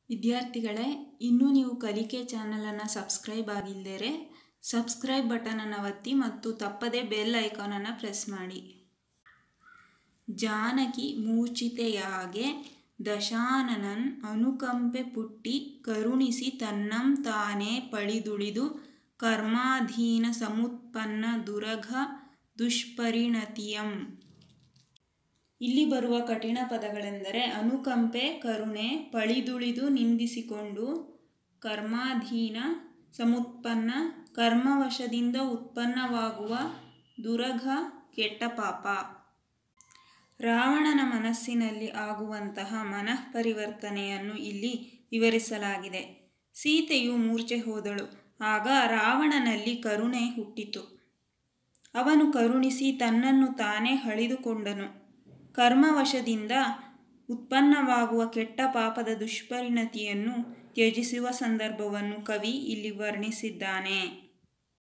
ವಿದ್ಯಾರ್ಥಿಗಳೇ ಇನ್ನೂ ನೀವು ಕಲಿಕೆ ಚಾನಲನ್ನು ಸಬ್ಸ್ಕ್ರೈಬ್ ಆಗಿಲ್ಲದೇ ಸಬ್ಸ್ಕ್ರೈಬ್ ಬಟನನ್ನು ಒತ್ತಿ ಮತ್ತು ತಪ್ಪದೇ ಬೆಲ್ ಐಕಾನನ್ನು ಪ್ರೆಸ್ ಮಾಡಿ ಜಾನಕಿ ಮೂರ್ಛಿತೆಯಾಗೆ ದಶಾನನನ್ ಅನುಕಂಪೆ ಪುಟ್ಟಿ ಕರುಣಿಸಿ ತನ್ನಂ ತಾನೇ ಪಳಿದುಳಿದು ಕರ್ಮಾಧೀನ ಸಮುತ್ಪನ್ನ ದುರಘ ದುಷ್ಪರಿಣತಿಯಂ ಇಲ್ಲಿ ಬರುವ ಕಠಿಣ ಪದಗಳೆಂದರೆ ಅನುಕಂಪೆ ಕರುಣೆ ಪಳಿದುಳಿದು ನಿಂದಿಸಿಕೊಂಡು ಕರ್ಮಾಧೀನ ಸಮುತ್ಪನ್ನ ಕರ್ಮವಶದಿಂದ ಉತ್ಪನ್ನವಾಗುವ ದುರಘ ಕೆಟ್ಟ ಪಾಪ ರಾವಣನ ಮನಸ್ಸಿನಲ್ಲಿ ಆಗುವಂತಹ ಮನಃ ಪರಿವರ್ತನೆಯನ್ನು ಇಲ್ಲಿ ವಿವರಿಸಲಾಗಿದೆ ಸೀತೆಯು ಮೂರ್ಛೆ ಹೋದಳು ಆಗ ರಾವಣನಲ್ಲಿ ಕರುಣೆ ಹುಟ್ಟಿತು ಅವನು ಕರುಣಿಸಿ ತನ್ನನ್ನು ತಾನೇ ಹಳಿದುಕೊಂಡನು ಕರ್ಮವಶದಿಂದ ಉತ್ಪನ್ನವಾಗುವ ಕೆಟ್ಟ ಪಾಪದ ದುಷ್ಪರಿಣತಿಯನ್ನು ತ್ಯಜಿಸುವ ಸಂದರ್ಭವನ್ನು ಕವಿ ಇಲ್ಲಿ ವರ್ಣಿಸಿದ್ದಾನೆ